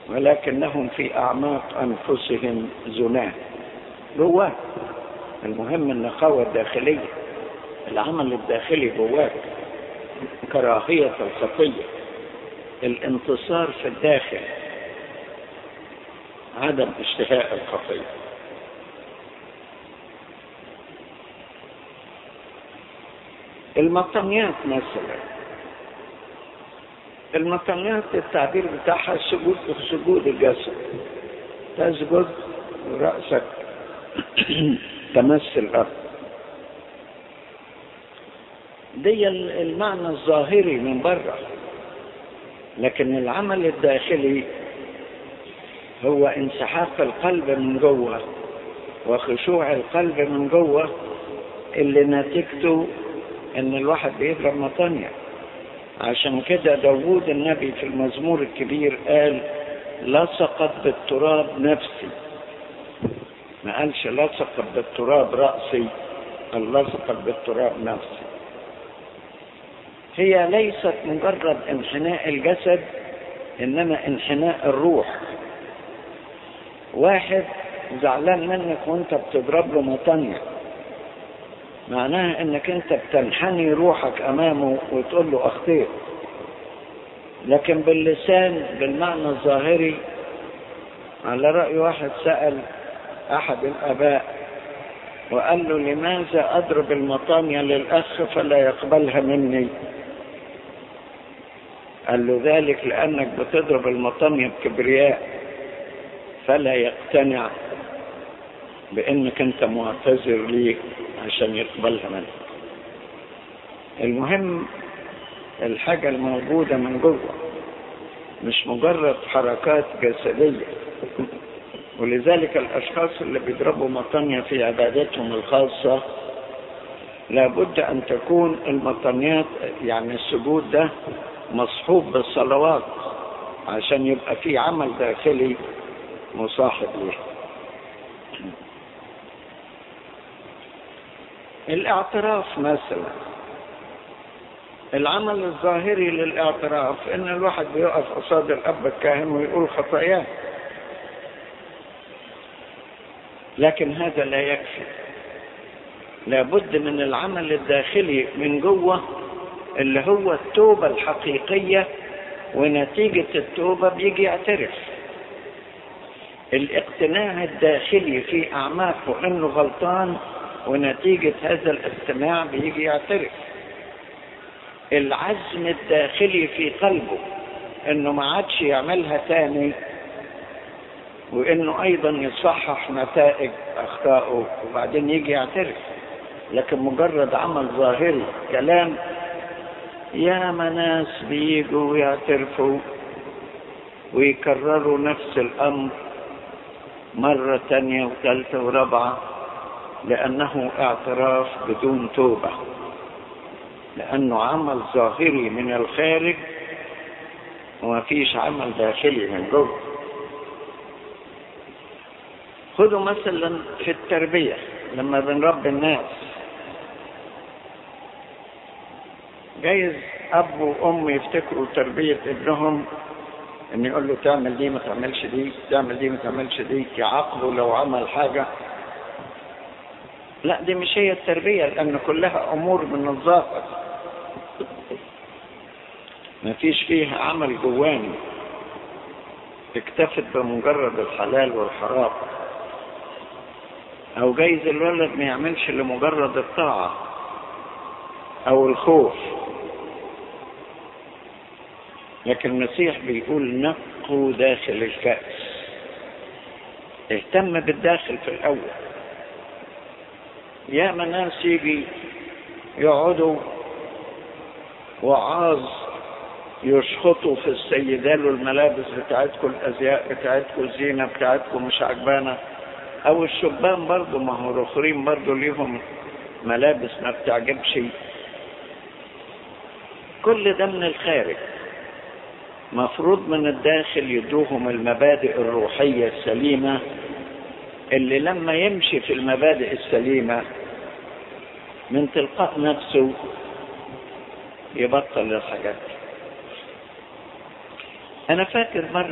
ولكنهم في أعماق أنفسهم زناه جواه المهم النقاوة الداخلية العمل الداخلي جواك كراهية الخطية الانتصار في الداخل عدم اشتهاء الخطية المطنيات مثلا المطنيات التعبير بتاعها سجود سجود الجسد تسجد رأسك تمس الأرض دي المعنى الظاهري من بره لكن العمل الداخلي هو انسحاق القلب من جوه وخشوع القلب من جوه اللي نتيجته ان الواحد بيضرب مطانية عشان كده داوود النبي في المزمور الكبير قال لصقت بالتراب نفسي ما قالش لصقت بالتراب رأسي قال لصقت بالتراب نفسي هي ليست مجرد انحناء الجسد انما انحناء الروح واحد زعلان منك وانت بتضرب له مطنية معناها انك انت بتنحني روحك امامه وتقول له اخطيت لكن باللسان بالمعنى الظاهري على رأي واحد سأل احد الاباء وقال له لماذا اضرب المطانية للاخ فلا يقبلها مني قال له ذلك لانك بتضرب المطانية بكبرياء فلا يقتنع بانك انت معتذر ليه عشان يقبلها منك المهم الحاجة الموجودة من جوه مش مجرد حركات جسدية ولذلك الأشخاص اللي بيضربوا مطانية في عبادتهم الخاصة لابد أن تكون المطانيات يعني السجود ده مصحوب بالصلوات عشان يبقى في عمل داخلي مصاحب ليه الاعتراف مثلا العمل الظاهري للاعتراف ان الواحد بيقف قصاد الاب الكاهن ويقول خطاياه لكن هذا لا يكفي لابد من العمل الداخلي من جوه اللي هو التوبة الحقيقية ونتيجة التوبة بيجي يعترف الاقتناع الداخلي في أعماقه إنه غلطان ونتيجة هذا الاستماع بيجي يعترف العزم الداخلي في قلبه إنه ما عادش يعملها تاني وإنه أيضا يصحح نتائج أخطائه وبعدين يجي يعترف لكن مجرد عمل ظاهري كلام يا ناس بيجوا ويعترفوا ويكرروا نفس الأمر مرة تانية وثالثة ورابعة لأنه اعتراف بدون توبة لأنه عمل ظاهري من الخارج وما فيش عمل داخلي من جوه خذوا مثلا في التربية لما بنربي الناس جايز اب وام يفتكروا تربية ابنهم ان يقول له تعمل دي ما تعملش دي تعمل دي ما تعملش دي يعاقبه لو عمل حاجة لا دي مش هي التربية لان كلها امور من الظاهر ما فيش فيها عمل جواني اكتفت بمجرد الحلال والحرام او جايز الولد ما يعملش لمجرد الطاعة او الخوف لكن المسيح بيقول نقوا داخل الكأس اهتم بالداخل في الأول يا ناس يجي يقعدوا وعاظ يشخطوا في السيدات والملابس بتاعتكم الازياء بتاعتكم الزينه بتاعتكم مش عجبانه او الشبان برضه ما هو الاخرين برضه ليهم ملابس ما بتعجبش كل ده من الخارج مفروض من الداخل يدوهم المبادئ الروحية السليمة اللي لما يمشي في المبادئ السليمة من تلقاء نفسه يبطل الحاجات أنا فاكر مرة